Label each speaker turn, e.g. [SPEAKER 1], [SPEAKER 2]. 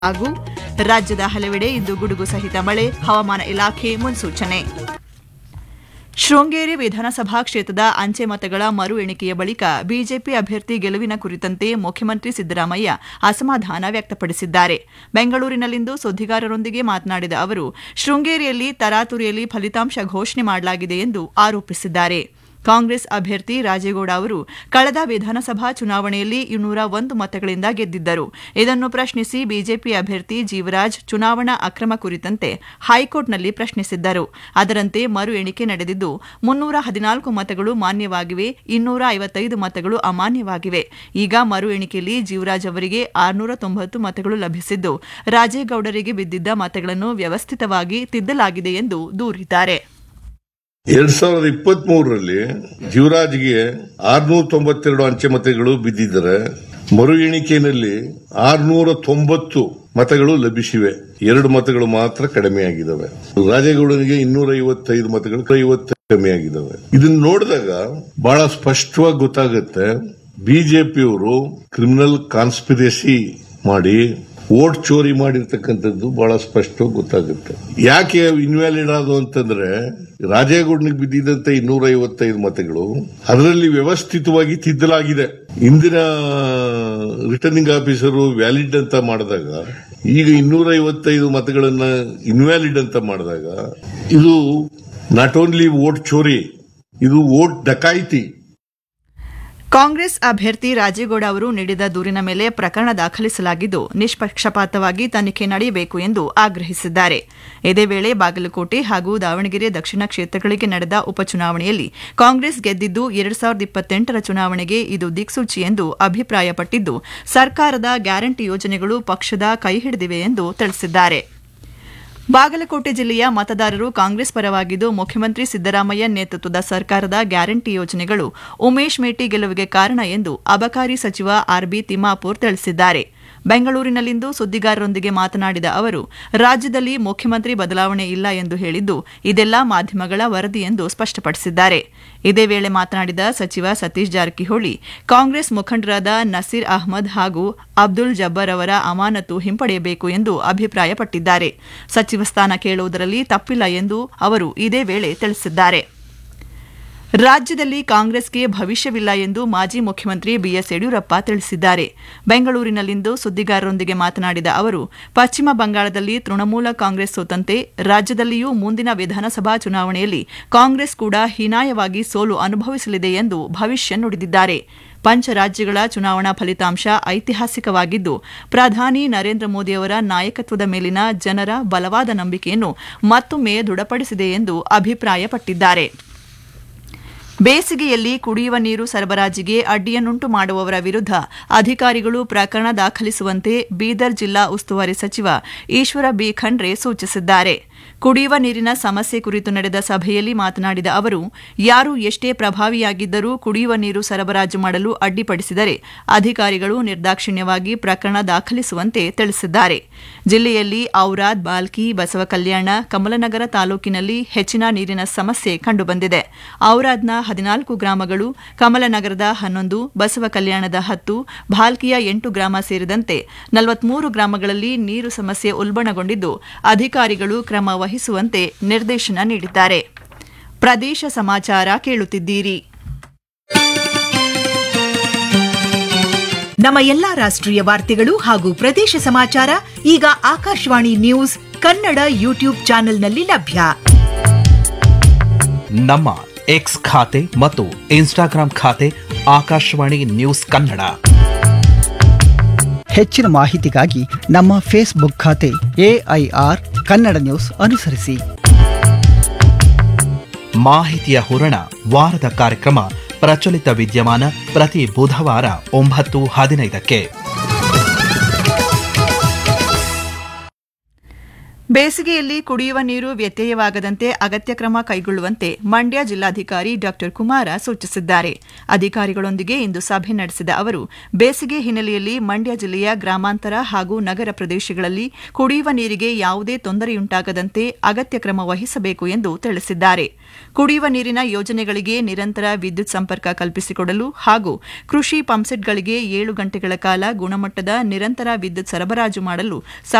[SPEAKER 1] ಹಾಗೂ ರಾಜ್ಯದ ಹಲವೆಡೆ ಇಂದು ಗುಡುಗು ಸಹಿತ ಮಳೆ ಹವಾಮಾನ ಇಲಾಖೆ ಮುನ್ಸೂಚನೆ ಶೃಂಗೇರಿ ವಿಧಾನಸಭಾ ಕ್ಷೇತ್ರದ ಅಂಚೆ ಮತಗಳ ಮರು ಎಣಿಕೆಯ ಬಳಿಕ ಬಿಜೆಪಿ ಅಭ್ಯರ್ಥಿ ಗೆಲುವಿನ ಕುರಿತಂತೆ ಮುಖ್ಯಮಂತ್ರಿ ಸಿದ್ದರಾಮಯ್ಯ ಅಸಮಾಧಾನ ವ್ಯಕ್ತಪಡಿಸಿದ್ದಾರೆ ಬೆಂಗಳೂರಿನಲ್ಲಿಂದು ಸುದ್ದಿಗಾರರೊಂದಿಗೆ ಮಾತನಾಡಿದ ಅವರು ಶೃಂಗೇರಿಯಲ್ಲಿ ತರಾತುರಿಯಲ್ಲಿ ಫಲಿತಾಂಶ ಘೋಷಣೆ ಮಾಡಲಾಗಿದೆ ಎಂದು ಆರೋಪಿಸಿದ್ದಾರೆ ಕಾಂಗ್ರೆಸ್ ಅಭ್ಯರ್ಥಿ ರಾಜೇಗೌಡ ಅವರು ಕಳೆದ ವಿಧಾನಸಭಾ ಚುನಾವಣೆಯಲ್ಲಿ ಇನ್ನೂರ ಒಂದು ಮತಗಳಿಂದ ಗೆದ್ದಿದ್ದರು ಇದನ್ನು ಪ್ರಶ್ನಿಸಿ ಬಿಜೆಪಿ ಅಭ್ಯರ್ಥಿ ಜೀವರಾಜ್ ಚುನಾವಣಾ ಅಕ್ರಮ ಕುರಿತಂತೆ ಹೈಕೋರ್ಟ್ನಲ್ಲಿ ಪ್ರಶ್ನಿಸಿದ್ದರು ಅದರಂತೆ ಮರು ಎಣಿಕೆ ನಡೆದಿದ್ದು ಮುನ್ನೂರ ಹದಿನಾಲ್ಕು ಮತಗಳು ಮಾನ್ಯವಾಗಿವೆ ಇನ್ನೂರ ಐವತ್ತೈದು ಮತಗಳು ಅಮಾನ್ಯವಾಗಿವೆ ಈಗ ಮರು ಎಣಿಕೆಯಲ್ಲಿ ಜೀವರಾಜ್ ಅವರಿಗೆ ಆರುನೂರ ತೊಂಬತ್ತು ಮತಗಳು ಲಭಿಸಿದ್ದು ರಾಜೇಗೌಡರಿಗೆ ಬಿದ್ದಿದ್ದ ಮತಗಳನ್ನು ವ್ಯವಸ್ಥಿತವಾಗಿ ತಿದ್ದಲಾಗಿದೆ ಎಂದು ದೂರಿದ್ದಾರೆ
[SPEAKER 2] ಎರಡ್ ಸಾವಿರದ ಇಪ್ಪತ್ತ್ ಮೂರರಲ್ಲಿ ಜೀವರಾಜ್ಗೆ ಆರ್ನೂರ ತೊಂಬತ್ತೆರಡು ಅಂಚೆ ಮತಗಳು ಬಿದ್ದಿದ್ದರೆ ಮರು ಎಣಿಕೆಯಲ್ಲಿ ಆರ್ನೂರ ತೊಂಬತ್ತು ಮತಗಳು ಲಭಿಸಿವೆ ಎರಡು ಮತಗಳು ಮಾತ್ರ ಕಡಿಮೆಯಾಗಿದ್ದಾವೆ ರಾಜೇಗೌಡನಿಗೆ ಇನ್ನೂರ ಐವತ್ತೈದು ಮತಗಳು ಐವತ್ತು ಕಡಿಮೆಯಾಗಿದ್ದಾವೆ ಇದನ್ನ ನೋಡಿದಾಗ ಬಹಳ ಸ್ಪಷ್ಟವಾಗಿ ಗೊತ್ತಾಗುತ್ತೆ ಬಿಜೆಪಿಯವರು ಕ್ರಿಮಿನಲ್ ಕಾನ್ಸ್ಪಿರಸಿ ಮಾಡಿ ವೋಟ್ ಚೋರಿ ಮಾಡಿರ್ತಕ್ಕಂಥದ್ದು ಬಹಳ ಸ್ಪಷ್ಟವಾಗಿ ಗೊತ್ತಾಗುತ್ತೆ ಯಾಕೆ ಇನ್ವ್ಯಾಲಿಡ್ ಆದವು ಅಂತಂದ್ರೆ ರಾಜೇಗೌಡನಿಗೆ ಬಿದ್ದಿದ್ದಂತ ಇನ್ನೂರ ಐವತ್ತೈದು ಮತಗಳು ಅದರಲ್ಲಿ ವ್ಯವಸ್ಥಿತವಾಗಿ ತಿದ್ದಲಾಗಿದೆ ಇಂದಿನ ರಿಟರ್ನಿಂಗ್ ಆಫೀಸರು ವ್ಯಾಲಿಡ್ ಅಂತ ಮಾಡಿದಾಗ ಈಗ ಇನ್ನೂರ ಐವತ್ತೈದು ಮತಗಳನ್ನ ಇನ್ವ್ಯಾಲಿಡ್ ಅಂತ ಮಾಡಿದಾಗ ಇದು ನಾಟ್ ಓನ್ಲಿ ವೋಟ್ ಚೋರಿ ಇದು ವೋಟ್ ಡಕಾಯಿತಿ
[SPEAKER 1] ಕಾಂಗ್ರೆಸ್ ಅಭ್ಯರ್ಥಿ ರಾಜೇಗೌಡ ಅವರು ನೀಡಿದ ದೂರಿನ ಮೇಲೆ ಪ್ರಕರಣ ದಾಖಲಿಸಲಾಗಿದ್ದು ನಿಷ್ಪಕ್ಷಪಾತವಾಗಿ ತನಿಖೆ ನಡೆಯಬೇಕು ಎಂದು ಆಗ್ರಹಿಸಿದ್ದಾರೆ ಇದೇ ವೇಳೆ ಬಾಗಲಕೋಟೆ ಹಾಗೂ ದಾವಣಗೆರೆ ದಕ್ಷಿಣ ಕ್ಷೇತ್ರಗಳಿಗೆ ನಡೆದ ಉಪಚುನಾವಣೆಯಲ್ಲಿ ಕಾಂಗ್ರೆಸ್ ಗೆದ್ದಿದ್ದು ಎರಡು ಸಾವಿರದ ಇಪ್ಪತ್ತೆಂಟರ ಚುನಾವಣೆಗೆ ಇದು ದಿಕ್ಸೂಚಿ ಎಂದು ಅಭಿಪ್ರಾಯಪಟ್ಟಿದ್ದು ಸರ್ಕಾರದ ಗ್ಯಾರಂಟಿ ಯೋಜನೆಗಳು ಪಕ್ಷದ ಕೈ ಹಿಡಿದಿವೆ ಎಂದು ತಿಳಿಸಿದ್ದಾರೆ ಬಾಗಲಕೋಟೆ ಜಿಲ್ಲೆಯ ಮತದಾರರು ಕಾಂಗ್ರೆಸ್ ಪರವಾಗಿದ್ದು ಮುಖ್ಯಮಂತ್ರಿ ಸಿದ್ದರಾಮಯ್ಯ ನೇತೃತ್ವದ ಸರ್ಕಾರದ ಗ್ಯಾರಂಟಿ ಯೋಜನೆಗಳು ಉಮೇಶ್ ಮೇಟಿ ಗೆಲುವಿಗೆ ಕಾರಣ ಎಂದು ಅಬಕಾರಿ ಸಚಿವ ಆರ್ಬಿ ತಿಮ್ಮಾಪುರ್ ತಿಳಿಸಿದ್ದಾರೆ ಬೆಂಗಳೂರಿನಲ್ಲಿಂದು ಸುದ್ದಿಗಾರರೊಂದಿಗೆ ಮಾತನಾಡಿದ ಅವರು ರಾಜ್ಯದಲ್ಲಿ ಮುಖ್ಯಮಂತ್ರಿ ಬದಲಾವಣೆ ಇಲ್ಲ ಎಂದು ಹೇಳಿದ್ದು ಇದೆಲ್ಲ ಮಾಧ್ಯಮಗಳ ವರದಿ ಎಂದು ಸ್ಪಷ್ಟಪಡಿಸಿದ್ದಾರೆ ಇದೇ ವೇಳೆ ಮಾತನಾಡಿದ ಸಚಿವ ಸತೀಶ್ ಜಾರಕಿಹೊಳಿ ಕಾಂಗ್ರೆಸ್ ಮುಖಂಡರಾದ ನಸೀರ್ ಅಹ್ಮದ್ ಹಾಗೂ ಅಬ್ದುಲ್ ಜಬ್ಬರ್ ಅವರ ಅಮಾನತು ಹಿಂಪಡೆಯಬೇಕು ಎಂದು ಅಭಿಪ್ರಾಯಪಟ್ಟಿದ್ದಾರೆ ಸಚಿವ ಸ್ಥಾನ ಕೇಳುವುದರಲ್ಲಿ ತಪ್ಪಿಲ್ಲ ಎಂದು ಅವರು ಇದೇ ವೇಳೆ ತಿಳಿಸಿದ್ದಾರೆ ರಾಜ್ಯದಲ್ಲಿ ಕಾಂಗ್ರೆಸ್ಗೆ ಭವಿಷ್ಯವಿಲ್ಲ ಎಂದು ಮಾಜಿ ಮುಖ್ಯಮಂತ್ರಿ ಬಿಎಸ್ ಯಡಿಯೂರಪ್ಪ ತಿಳಿಸಿದ್ದಾರೆ ಬೆಂಗಳೂರಿನಲ್ಲಿಂದು ಸುದ್ದಿಗಾರರೊಂದಿಗೆ ಮಾತನಾಡಿದ ಅವರು ಪಶ್ಚಿಮ ಬಂಗಾಳದಲ್ಲಿ ತೃಣಮೂಲ ಕಾಂಗ್ರೆಸ್ ಸೋತಂತೆ ರಾಜ್ಯದಲ್ಲಿಯೂ ಮುಂದಿನ ವಿಧಾನಸಭಾ ಚುನಾವಣೆಯಲ್ಲಿ ಕಾಂಗ್ರೆಸ್ ಕೂಡ ಹೀನಾಯವಾಗಿ ಸೋಲು ಅನುಭವಿಸಲಿದೆ ಎಂದು ಭವಿಷ್ಯ ನುಡಿದಿದ್ದಾರೆ ಪಂಚರಾಜ್ಯಗಳ ಚುನಾವಣಾ ಫಲಿತಾಂಶ ಐತಿಹಾಸಿಕವಾಗಿದ್ದು ಪ್ರಧಾನಿ ನರೇಂದ್ರ ಮೋದಿಯವರ ನಾಯಕತ್ವದ ಮೇಲಿನ ಜನರ ಬಲವಾದ ನಂಬಿಕೆಯನ್ನು ಮತ್ತೊಮ್ಮೆ ದೃಢಪಡಿಸಿದೆ ಎಂದು ಅಭಿಪ್ರಾಯಪಟ್ಟಿದ್ದಾರೆ ಬೇಸಿಗೆಯಲ್ಲಿ ಕುಡಿಯುವ ನೀರು ಸರಬರಾಜಿಗೆ ಅಡ್ಡಿಯನ್ನುಂಟು ಮಾಡುವವರ ವಿರುದ್ಧ ಅಧಿಕಾರಿಗಳು ಪ್ರಕರಣ ದಾಖಲಿಸುವಂತೆ ಬೀದರ್ ಜಿಲ್ಲಾ ಉಸ್ತುವಾರಿ ಸಚಿವ ಈಶ್ವರ ಬಿ ಖಂಡ್ರೆ ಸೂಚಿಸಿದ್ದಾರೆ ಕುಡಿಯುವ ನೀರಿನ ಸಮಸ್ಯೆ ಕುರಿತು ನಡೆದ ಸಭೆಯಲ್ಲಿ ಮಾತನಾಡಿದ ಅವರು ಯಾರು ಎಷ್ಟೇ ಪ್ರಭಾವಿಯಾಗಿದ್ದರೂ ಕುಡಿಯುವ ನೀರು ಸರಬರಾಜು ಮಾಡಲು ಅಡ್ಡಿಪಡಿಸಿದರೆ ಅಧಿಕಾರಿಗಳು ನಿರ್ದಾಕ್ಷಿಣ್ಯವಾಗಿ ಪ್ರಕರಣ ದಾಖಲಿಸುವಂತೆ ತಿಳಿಸಿದ್ದಾರೆ ಜಿಲ್ಲೆಯಲ್ಲಿ ಔರಾದ್ ಬಾಲ್ಕಿ ಬಸವ ಕಲ್ಯಾಣ ಕಮಲನಗರ ತಾಲೂಕಿನಲ್ಲಿ ಹೆಚ್ಚಿನ ನೀರಿನ ಸಮಸ್ಯೆ ಕಂಡುಬಂದಿದೆ ಔರಾದ್ನ ಹದಿನಾಲ್ಕು ಗ್ರಾಮಗಳು ಕಮಲನಗರದ ಹನ್ನೊಂದು ಬಸವ ಕಲ್ಯಾಣದ ಹತ್ತು ಭಾಲ್ಕಿಯ ಎಂಟು ಗ್ರಾಮ ಸೇರಿದಂತೆ ನಲವತ್ಮೂರು ಗ್ರಾಮಗಳಲ್ಲಿ ನೀರು ಸಮಸ್ಯೆ ಉಲ್ಬಣಗೊಂಡಿದ್ದು ಅಧಿಕಾರಿಗಳು ಕ್ರಮ ವಹಿಸುವಂತೆ ನಿರ್ದೇಶನ ನೀಡಿದ್ದಾರೆ ಪ್ರದೇಶ ಸಮಾಚಾರ ಕೇಳುತ್ತಿದ್ದೀರಿ
[SPEAKER 3] ನಮ್ಮ ಎಲ್ಲಾ ರಾಷ್ಟ್ರೀಯ ವಾರ್ತೆಗಳು ಹಾಗೂ ಪ್ರದೇಶ ಸಮಾಚಾರ ಈಗ ಆಕಾಶವಾಣಿ ನ್ಯೂಸ್ ಕನ್ನಡ ಯೂಟ್ಯೂಬ್ ಚಾನೆಲ್ನಲ್ಲಿ ಲಭ್ಯ
[SPEAKER 4] ನಮ್ಮ ಎಕ್ಸ್ ಖಾತೆ ಮತ್ತು ಇನ್ಸ್ಟಾಗ್ರಾಂ ಖಾತೆ ಆಕಾಶವಾಣಿ ನ್ಯೂಸ್ ಕನ್ನಡ
[SPEAKER 5] ಹೆಚ್ಚಿನ ಮಾಹಿತಿಗಾಗಿ ನಮ್ಮ ಫೇಸ್ಬುಕ್ ಖಾತೆ ಎಐಆರ್ ಕನ್ನಡ ನ್ಯೂಸ್ ಅನುಸರಿಸಿ
[SPEAKER 4] ಮಾಹಿತಿಯ ಹೂರಣ ವಾರದ ಕಾರ್ಯಕ್ರಮ ಪ್ರಚಲಿತ ವಿದ್ಯಮಾನ ಪ್ರತಿ ಬುಧವಾರ ಒಂಬತ್ತು ಹದಿನೈದಕ್ಕೆ
[SPEAKER 1] ಬೇಸಿಗೆಯಲ್ಲಿ ಕುಡಿಯುವ ನೀರು ವ್ಯತ್ಯಯವಾಗದಂತೆ ಅಗತ್ಯ ಕ್ರಮ ಕೈಗೊಳ್ಳುವಂತೆ ಮಂಡ್ಯ ಜಿಲ್ಲಾಧಿಕಾರಿ ಡಾ ಕುಮಾರ ಸೂಚಿಸಿದ್ದಾರೆ ಅಧಿಕಾರಿಗಳೊಂದಿಗೆ ಇಂದು ಸಭೆ ನಡೆಸಿದ ಅವರು ಬೇಸಿಗೆ ಹಿನ್ನೆಲೆಯಲ್ಲಿ ಮಂಡ್ಯ ಜಿಲ್ಲೆಯ ಗ್ರಾಮಾಂತರ ಹಾಗೂ ನಗರ ಪ್ರದೇಶಗಳಲ್ಲಿ ಕುಡಿಯುವ ನೀರಿಗೆ ಯಾವುದೇ ತೊಂದರೆಯುಂಟಾಗದಂತೆ ಅಗತ್ಯ ಕ್ರಮ ವಹಿಸಬೇಕು ಎಂದು ತಿಳಿಸಿದ್ದಾರೆ ಕುಡಿಯುವ ನೀರಿನ ಯೋಜನೆಗಳಿಗೆ ನಿರಂತರ ವಿದ್ಯುತ್ ಸಂಪರ್ಕ ಕಲ್ಪಿಸಿಕೊಡಲು ಹಾಗೂ ಕೃಷಿ ಪಂಪ್ಸೆಟ್ಗಳಿಗೆ ಏಳು ಗಂಟೆಗಳ ಕಾಲ ಗುಣಮಟ್ಟದ ನಿರಂತರ ವಿದ್ಯುತ್ ಸರಬರಾಜು ಮಾಡಲು